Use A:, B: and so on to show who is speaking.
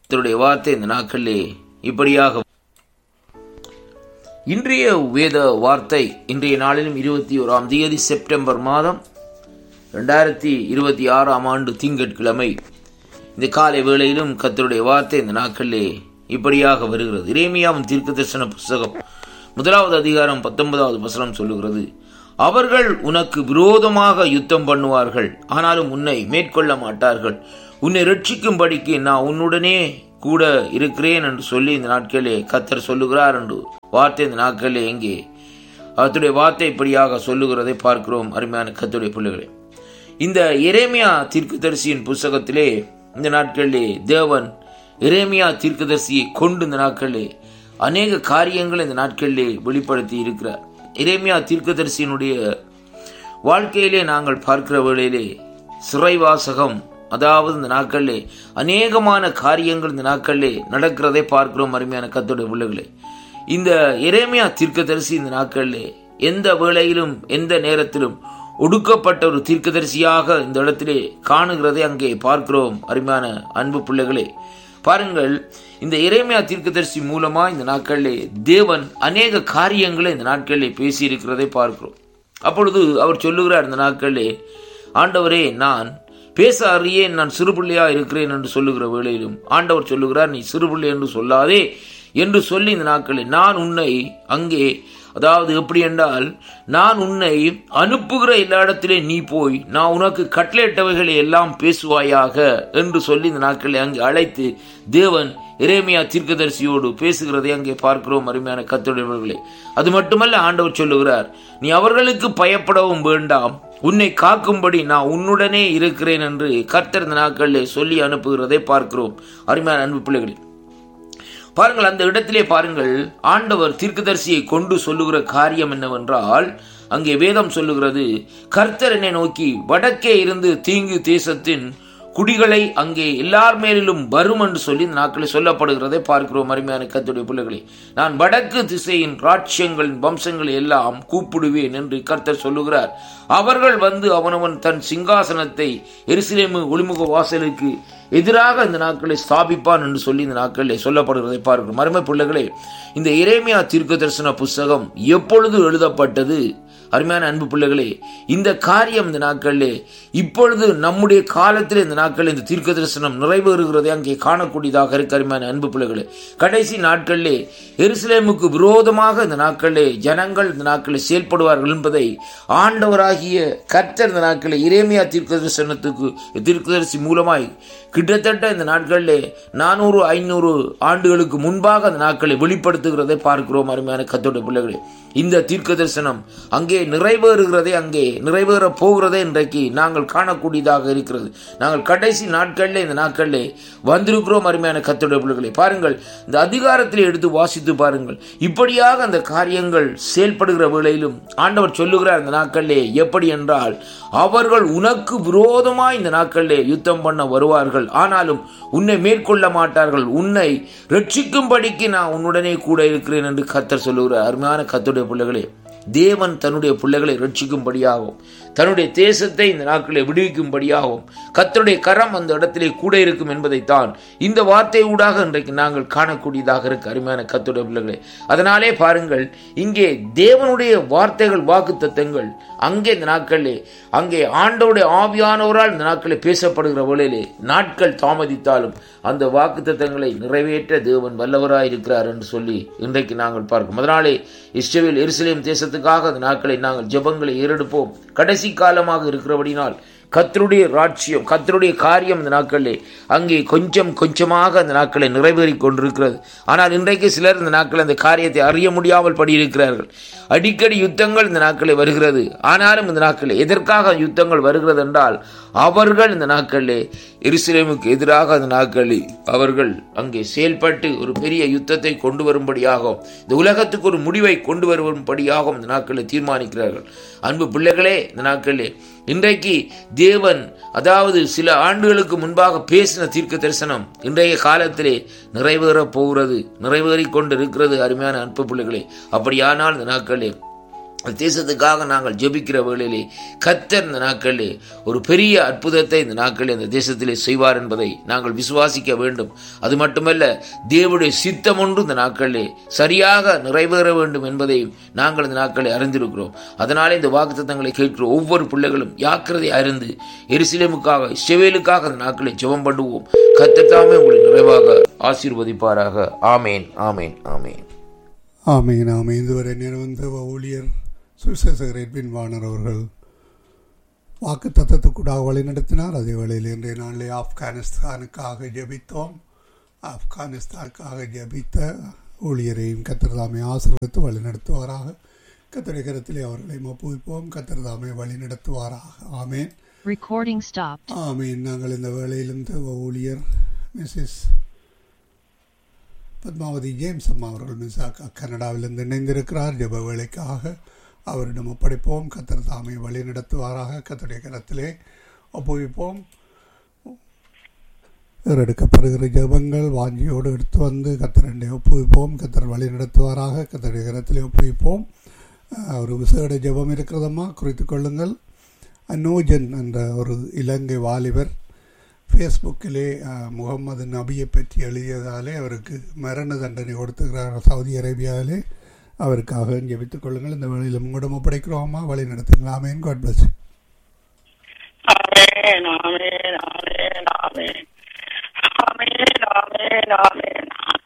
A: கர்த்தருடைய வார்த்தை இந்த நாட்களிலே இப்படியாக இன்றைய வேத வார்த்தை இன்றைய நாளிலும் இருபத்தி ஓராம் தேதி செப்டம்பர் மாதம் ரெண்டாயிரத்தி இருபத்தி ஆறாம் ஆண்டு திங்கட்கிழமை இந்த காலை வேளையிலும் கர்த்தருடைய வார்த்தை இந்த நாட்களிலே இப்படியாக வருகிறது இரேமியாவின் தீர்க்க தரிசன புஸ்தகம் முதலாவது அதிகாரம் பத்தொன்பதாவது வசனம் சொல்லுகிறது அவர்கள் உனக்கு விரோதமாக யுத்தம் பண்ணுவார்கள் ஆனாலும் உன்னை மேற்கொள்ள மாட்டார்கள் உன்னை ரட்சிக்கும்படிக்கு நான் உன்னுடனே கூட இருக்கிறேன் என்று சொல்லி இந்த நாட்களிலே கத்தர் சொல்லுகிறார் என்று வார்த்தை இந்த நாட்களிலே எங்கே அவருடைய வார்த்தை இப்படியாக சொல்லுகிறதை பார்க்கிறோம் அருமையான கத்துடைய பிள்ளைகளே இந்த எரேமியா தீர்க்கதரிசியின் புஸ்தகத்திலே இந்த நாட்களிலே தேவன் எரேமியா தீர்க்கதரிசியை கொண்டு இந்த நாட்களிலே அநேக காரியங்களை இந்த நாட்களிலே வெளிப்படுத்தி இருக்கிறார் எரேமியா தீர்க்கதரிசியினுடைய வாழ்க்கையிலே நாங்கள் பார்க்கிற வேளையிலே சிறைவாசகம் அதாவது இந்த நாட்களிலே அநேகமான காரியங்கள் இந்த நாட்களிலே நடக்கிறதை பார்க்கிறோம் அருமையான கத்தோடைய பிள்ளைகளே இந்த எரேமியா தீர்க்கதரிசி இந்த நாட்களிலே எந்த வேளையிலும் எந்த நேரத்திலும் ஒடுக்கப்பட்ட ஒரு தீர்க்கதரிசியாக இந்த இடத்திலே காணுகிறதை அங்கே பார்க்கிறோம் அருமையான அன்பு பிள்ளைகளே பாருங்கள் இந்த இறைமையா தீர்க்கதரிசி மூலமா இந்த நாட்களிலே தேவன் அநேக காரியங்களை இந்த நாட்களிலே பேசி இருக்கிறதை பார்க்கிறோம் அப்பொழுது அவர் சொல்லுகிறார் இந்த நாட்களிலே ஆண்டவரே நான் பேச அறியேன் நான் சிறுபிள்ளையா இருக்கிறேன் என்று சொல்லுகிற வேளையிலும் ஆண்டவர் சொல்லுகிறார் நீ சிறுபிள்ளை என்று சொல்லாதே என்று சொல்லி இந்த நாட்களில் நான் உன்னை அங்கே அதாவது எப்படி என்றால் நான் உன்னை அனுப்புகிற எல்லா இடத்திலே நீ போய் நான் உனக்கு கட்டளையிட்டவைகளை எல்லாம் பேசுவாயாக என்று சொல்லி இந்த நாட்களை அங்கே அழைத்து தேவன் இறைமையா தீர்க்கதரிசியோடு பேசுகிறதை அங்கே பார்க்கிறோம் அருமையான கத்துடையவர்களே அது மட்டுமல்ல ஆண்டவர் சொல்லுகிறார் நீ அவர்களுக்கு பயப்படவும் வேண்டாம் உன்னை காக்கும்படி நான் உன்னுடனே இருக்கிறேன் என்று கர்த்தர் இந்த நாட்களில் சொல்லி அனுப்புகிறதை பார்க்கிறோம் அருமையான அன்பு பிள்ளைகளே பாருங்கள் அந்த இடத்திலே பாருங்கள் ஆண்டவர் தீர்க்கதரிசியை கொண்டு சொல்லுகிற காரியம் என்னவென்றால் அங்கே வேதம் சொல்லுகிறது கர்த்தர் என்னை நோக்கி வடக்கே இருந்து தீங்கு தேசத்தின் குடிகளை அங்கே எல்லார் மேலிலும் வரும் என்று சொல்லி இந்த நாட்களில் சொல்லப்படுகிறதை பார்க்கிறோம் அருமையான கத்துடைய பிள்ளைகளே நான் வடக்கு திசையின் ராட்சியங்களின் வம்சங்களை எல்லாம் கூப்பிடுவேன் என்று கர்த்தர் சொல்லுகிறார் அவர்கள் வந்து அவனவன் தன் சிங்காசனத்தை எருசலேமு ஒளிமுக வாசலுக்கு எதிராக இந்த நாட்களை ஸ்தாபிப்பான் என்று சொல்லி இந்த நாட்களில் சொல்லப்படுகிறதை பார்க்கிறோம் மருமை பிள்ளைகளே இந்த இறைமையா தீர்க்க தரிசன புஸ்தகம் எப்பொழுது எழுதப்பட்டது அருமையான அன்பு பிள்ளைகளே இந்த காரியம் இந்த நாட்களிலே இப்பொழுது நம்முடைய காலத்தில் இந்த நாட்களில் இந்த தீர்க்க தரிசனம் நிறைவேறுகிறதை அங்கே காணக்கூடியதாக இருக்க அருமையான அன்பு பிள்ளைகளே கடைசி நாட்களிலே எருசலேமுக்கு விரோதமாக இந்த நாட்களிலே ஜனங்கள் இந்த நாட்களில் செயல்படுவார்கள் என்பதை ஆண்டவராகிய கர்த்தர் இந்த நாட்களில் இறைமையா தீர்க்க தரிசனத்துக்கு தீர்க்கதரிசி மூலமாய் கிட்டத்தட்ட இந்த நாட்களிலே நானூறு ஐநூறு ஆண்டுகளுக்கு முன்பாக அந்த நாட்களை வெளிப்படுத்துகிறதை பார்க்கிறோம் அருமையான கத்தோட பிள்ளைகளே இந்த தீர்க்க தரிசனம் அங்கே நிறைவேறுகிறதை அங்கே நிறைவேற போகிறதை இன்றைக்கு நாங்கள் காணக்கூடியதாக இருக்கிறது நாங்கள் கடைசி நாட்களில் இந்த நாட்களில் வந்திருக்கிறோம் அருமையான கத்தோட பிள்ளைகளை பாருங்கள் இந்த அதிகாரத்தில் எடுத்து வாசித்து பாருங்கள் இப்படியாக அந்த காரியங்கள் செயல்படுகிற வேளையிலும் ஆண்டவர் சொல்லுகிறார் இந்த நாட்களிலே எப்படி என்றால் அவர்கள் உனக்கு விரோதமாய் இந்த நாட்களிலே யுத்தம் பண்ண வருவார்கள் ஆனாலும் உன்னை மேற்கொள்ள மாட்டார்கள் உன்னை ரட்சிக்கும்படிக்கு நான் உன்னுடனே கூட இருக்கிறேன் என்று கத்தர் சொல்லுகிறார் அருமையான கத்துடைய பிள்ளைகளே தேவன் தன்னுடைய பிள்ளைகளை ரட்சிக்கும்படியாகவும் தன்னுடைய தேசத்தை இந்த நாட்களை விடுவிக்கும்படியாகவும் கத்தருடைய கரம் அந்த இடத்திலே கூட இருக்கும் என்பதைத்தான் இந்த வார்த்தை ஊடாக இன்றைக்கு நாங்கள் காணக்கூடியதாக இருக்கு அருமையான கத்துடைய பிள்ளைகளே அதனாலே பாருங்கள் இங்கே தேவனுடைய வார்த்தைகள் வாக்கு தத்தங்கள் அங்கே இந்த நாட்களிலே அங்கே ஆண்டோடைய ஆவியானவரால் இந்த நாட்களில் பேசப்படுகிற வேளையிலே நாட்கள் தாமதித்தாலும் அந்த வாக்கு தத்தங்களை நிறைவேற்ற தேவன் வல்லவராய் இருக்கிறார் என்று சொல்லி இன்றைக்கு நாங்கள் பார்க்கிறோம் அதனாலே இஸ்ரேல் எருசலேம் தேசத்துக்காக அந்த நாட்களை நாங்கள் ஜெபங்களை ஏறெடுப்போம் கடைசி காலமாக இருக்கிறபடினால் கத்தருடைய ராட்சியம் கத்தருடைய காரியம் இந்த நாட்களிலே அங்கே கொஞ்சம் கொஞ்சமாக அந்த நாட்களை நிறைவேறி கொண்டிருக்கிறது ஆனால் இன்றைக்கு சிலர் இந்த நாட்கள் அந்த காரியத்தை அறிய முடியாமல் படியிருக்கிறார்கள் அடிக்கடி யுத்தங்கள் இந்த நாட்களில் வருகிறது ஆனாலும் இந்த நாட்களில் எதற்காக யுத்தங்கள் வருகிறது என்றால் அவர்கள் இந்த நாட்களிலே எருசலேமுக்கு எதிராக அந்த நாட்களில் அவர்கள் அங்கே செயல்பட்டு ஒரு பெரிய யுத்தத்தை கொண்டு வரும்படியாகவும் இந்த உலகத்துக்கு ஒரு முடிவை கொண்டு வரும்படியாகவும் இந்த நாட்களில் தீர்மானிக்கிறார்கள் அன்பு பிள்ளைகளே இந்த நாட்களிலே இன்றைக்கு தேவன் அதாவது சில ஆண்டுகளுக்கு முன்பாக பேசின தீர்க்க தரிசனம் இன்றைய காலத்திலே நிறைவேறப் போகிறது நிறைவேறிக் கொண்டு இருக்கிறது அருமையான அன்பு பிள்ளைகளே அப்படியானால் இந்த நாட்களே அந்த தேசத்துக்காக நாங்கள் ஜெபிக்கிற வேளையிலே கத்தர் இந்த நாட்களிலே ஒரு பெரிய அற்புதத்தை இந்த நாட்களில் இந்த தேசத்திலே செய்வார் என்பதை நாங்கள் விசுவாசிக்க வேண்டும் அது மட்டுமல்ல தேவனுடைய சித்தம் ஒன்று இந்த நாட்களிலே சரியாக நிறைவேற வேண்டும் என்பதையும் நாங்கள் இந்த நாட்களை அறிந்திருக்கிறோம் அதனாலே இந்த வாக்குத்தத்தங்களை கேட்கிற ஒவ்வொரு பிள்ளைகளும் யாக்கிரதை அறிந்து எருசலேமுக்காக இஸ்ரவேலுக்காக இந்த நாட்களை ஜெபம் பண்ணுவோம் கத்தத்தாமே உங்களை நிறைவாக ஆசீர்வதிப்பாராக ஆமேன் ஆமேன் ஆமேன்
B: ஆமீன் ஆமீன் இதுவரை நிறைவந்த ஊழியர் சுவிசேஷகர் எட்வின் வாணர் அவர்கள் வாக்கு தத்தத்துக்கூடாக வழிநடத்தினார் அதே வேளையில் இன்றைய நாளிலே ஆப்கானிஸ்தானுக்காக ஜெபித்தோம் ஆப்கானிஸ்தானுக்காக ஜெபித்த ஊழியரையும் கத்திரதாமை ஆசிரியத்து வழிநடத்துவாராக கத்திரை கரத்திலே அவர்களை ஒப்புவிப்போம் கத்திரதாமை வழிநடத்துவாராக ஆமேன்
C: Recording stopped.
B: ஆமீன் நாங்கள் இந்த வேளையிலும் தேவ ஊழியர் மிஸ்ஸஸ் பத்மாவதி ஜேம்ஸ் அம்மா அவர்கள் மிஸ் கனடாவிலிருந்து இணைந்திருக்கிறார் ஜெப வேலைக்காக அவரிடம் ஒப்படைப்போம் கத்தர் தாமை வழி நடத்துவாராக கத்தருடைய கரத்திலே ஒப்புவிப்போம் எடுக்கப்படுகிற ஜெபங்கள் வாஞ்சியோடு எடுத்து வந்து கத்தரண்டை ஒப்புவிப்போம் கத்தர் வழி நடத்துவாராக கத்தருடைய கரத்திலே ஒப்புவிப்போம் அஹ், ஒரு விசேட ஜெபம் இருக்கிறதம்மா குறித்து கொள்ளுங்கள் அனோஜன் என்ற ஒரு இலங்கை வாலிபர் ஃபேஸ்புக்கிலே அஹ், முகமது நபியை பற்றி எழுதியதாலே அவருக்கு மரண தண்டனை கொடுத்துக்கிறார் சவுதி அரேபியாவிலே அவருக்காக ஜெபித்துக் கொள்ளுங்கள் இந்த வேளையில் உங்களிடம் ஒப்படைக்கிறோமா வழி நடத்துங்களாமேன் God bless
D: Amen, amen, amen, amen. Amen, amen, amen.